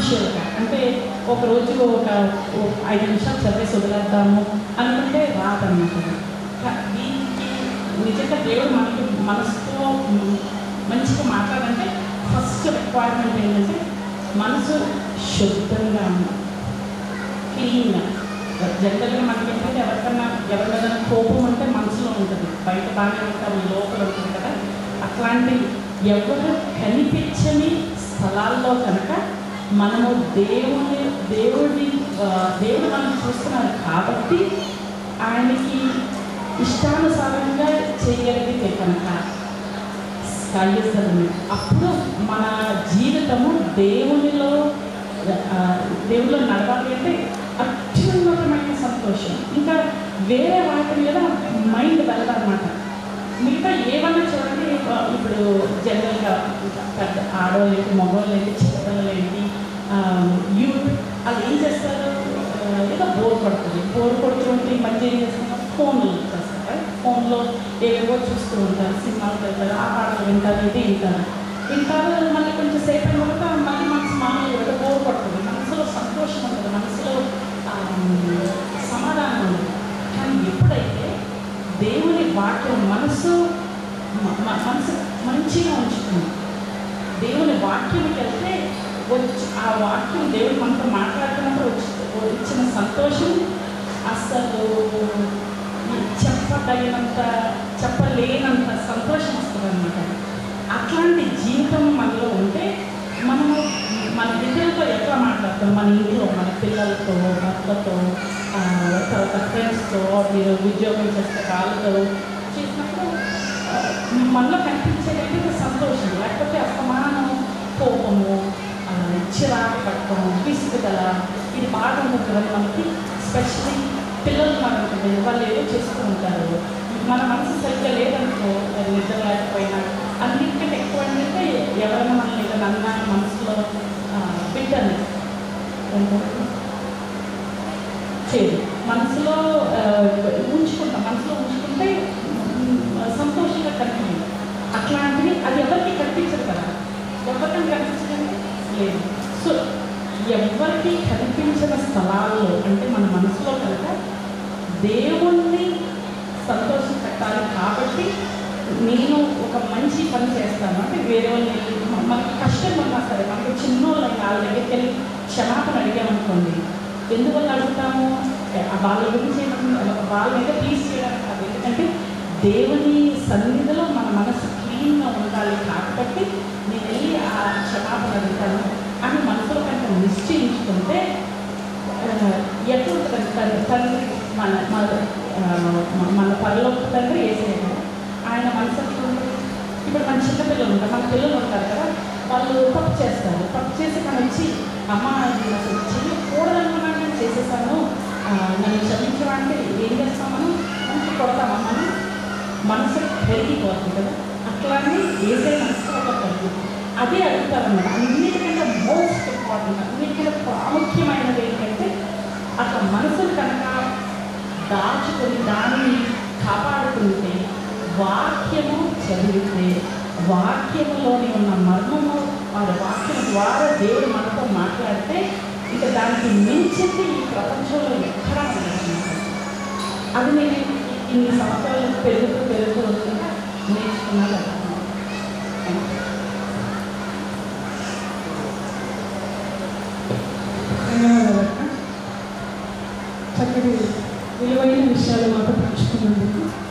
సెక్వెన్షియల్గా అంటే ఒక రోజు ఒక ఒక ఐదు నిమిషాలు చదివేసి వదిలేద్దాము అనుకుంటే రాదన్నమాట ఇది. కా- దీనికి నిజంగా దేవుడు మనకి మనసుతో మ్, మంచిగా మాట్లాడంటే ఫస్ట్ రిక్వైర్మెంట్ ఏంటంటే మనసు శుద్ధంగా ఉండాలి క్లీన్గా జనరల్గా మనకి ఏంటంటే ఎవరికన్నా ఎవరి మీద కోపం అంటే మనసులో ఉంటుంది బయట బాగానే ఉంటాం లోపల ఉంటుంది కదా అట్లాంటి ఎవరు కనిపించని స్థలాల్లో కనుక మనము దేవుని దేవుడి ఆ, దేవుడు మనం చూస్తున్నారు కాబట్టి ఆయనకి ఇష్టానుసారంగా చేయగలిగితే కనుక కలిగిస్తుంది అప్పుడు మన జీవితము దేవునిలో ఆ, దేవునిలో నడవాలి అంటే అత్యున్నతమైన సంతోషం ఇంకా వేరే వాటి మీద మైండ్ వెళ్ళదన్నమాట మిగతా ఏమన్నా చూడండి ఆ, ఇప్పుడు జనరల్గా పెద్ద ఆడవాళ్ళు ఏంటి మగవాళ్ళు ఏంటి చిన్నపిల్లలు ఏంటి యూత్ వాళ్ళు ఏం చేస్తారు ఆ, ఏదో బోర్ పడుతుంది బోర్ పడుతుంటే ఈ మధ్య ఏం చేస్తున్నారు ఫోన్లు చేస్తారు ఫోన్లో ఏవేవో చూస్తూ ఉంటారు సినిమాలకు వెళ్తారు ఆ పాటలు వింటారు ఇది వింటారు వింటారు మళ్ళీ కొంచెం సేపు అయిన తర్వాత మళ్ళీ మనసు మామూలుగా ఏదో బోర్ పడుతుంది మనసులో సంతోషం ఉంటుంది మనసులో ఆ, సమాధానం ఉంటుంది కానీ ఎప్పుడైతే దేవుని వాక్యం మనసు మ- మ- మనసు మంచిగా ఉంచుతుంది దేవుని వాక్యంకి వెళ్తే వచ్చి ఆ వాక్యం దేవుడు మనతో మాట్లాడుతున్నప్పుడు వచ్చి ఇచ్చిన సంతోషం అసలు చెప్పదగినంత చెప్పలేనంత సంతోషం వస్తుంది అనమాట అట్లాంటి జీవితం మనలో ఉంటే మనము మన ఇతరులతో ఎట్లా మాట్లాడతాం మన ఇంట్లో మన పిల్లలతో భర్తతో ఆ, తర్వాత ఫ్రెండ్స్తో మీరు ఉద్యోగం చేస్తే వాళ్ళతో చేసినప్పుడు ఆ, మనలో కనిపించేది సంతోషం లేకపోతే అసమానం కోపము ఆ, చిరాకు పట్టడం విసుగుదల ఇది బాగా ఉంటుంది కదా మనకి స్పెషలీ పిల్లలు మనం ఉంటుంది వాళ్ళు ఏదో చేస్తూ ఉంటారు మన మనసు సరిగ్గా లేదనుకో నిద్ర లేకపోయినా అన్నిటికంటే ఎక్కువ ఏంటంటే ఎవరైనా మనల్ని ఏదైనా అన్నా మనసులో బిడ్డని చేయదు మనసులో ఆ, ఉంచుకుంటాం మనసులో ఉంచుకుంటే మ్, సంతోషంగా కనిపించదు అట్లాంటివి అది ఎవరికి కనిపించదు కదా ఎవరికి కనిపించదండి లేదు సో ఎవరికి కనిపించిన స్థలాల్లో అంటే మన మనసులో కనుక దేవుణ్ణి సంతోషం పెట్టాలి కాబట్టి నేను ఒక మంచి పని చేస్తాను అంటే వేరే వాళ్ళని మ- మనకి కష్టం ఉన్నా సరే మనకి చిన్నోళ్ళని వాళ్ళ దగ్గరికి వెళ్ళి క్షమాపణ అడిగామనుకోండి ఎందువల్ల అడుగుతాము ఆ వాళ్ళ గురించి ఏమన్నా వాళ్ళ మీద ప్లీజ్ చేయడానికి కాదు ఎందుకంటే దేవుని సన్నిధిలో మన మనసు క్లీన్గా ఉండాలి కాబట్టి నేను వెళ్ళి ఆ క్షమాపణ అడుగుతాను అని మనసులో కనుక నిశ్చయించుకుంటే ఎట్లా ఉంటుంది తండ్రి తండ్రి మన మన ఆ, మ- మన పరలోక తండ్రి వేసేయడం ఆయన మనసు ఎట్లా ఉంటుంది ఇప్పుడు మన చిన్న పిల్లలు ఉంటారు మన పిల్లలు ఉంటారు కదా వాళ్ళు తప్పు చేస్తారు తప్పు చేసి మనం వచ్చి అమ్మ ఇది అసలు చేయకూడదనుకున్నాను నేను చేసేసాను ఆ, నన్ను క్షమించమంటే ఏం చేస్తామని మంచి కొడతామా మనం మనసు పెరిగిపోతుంది కదా అట్లానే ఏసే మనసు ఒక పెరుగు అదే అడుగుతారన్నమాట అన్నిటికంటే మోస్ట్ ఇంపార్టెంట్ అన్నిటికంటే ప్రాముఖ్యమైనది ఏంటంటే అట్లా మనసును కనుక దాచుకొని దానిని కాపాడుకుంటే వాక్యము చదివితే వాక్యములోని ఉన్న మర్మము వారి వాక్యం ద్వారా దేవుడు మనతో మాట్లాడితే ఇక దానికి మించింది ఈ ప్రపంచంలో ఎక్కడా ఉండదు అది నేను ఇన్ని సంవత్సరాలు పెరుగుతూ పెరుగుతూ వస్తుంటే నేర్చుకున్నాను ధన్యవాదాలు చక్కటి విలువైన విషయాలు మాతో పంచుకున్నందుకు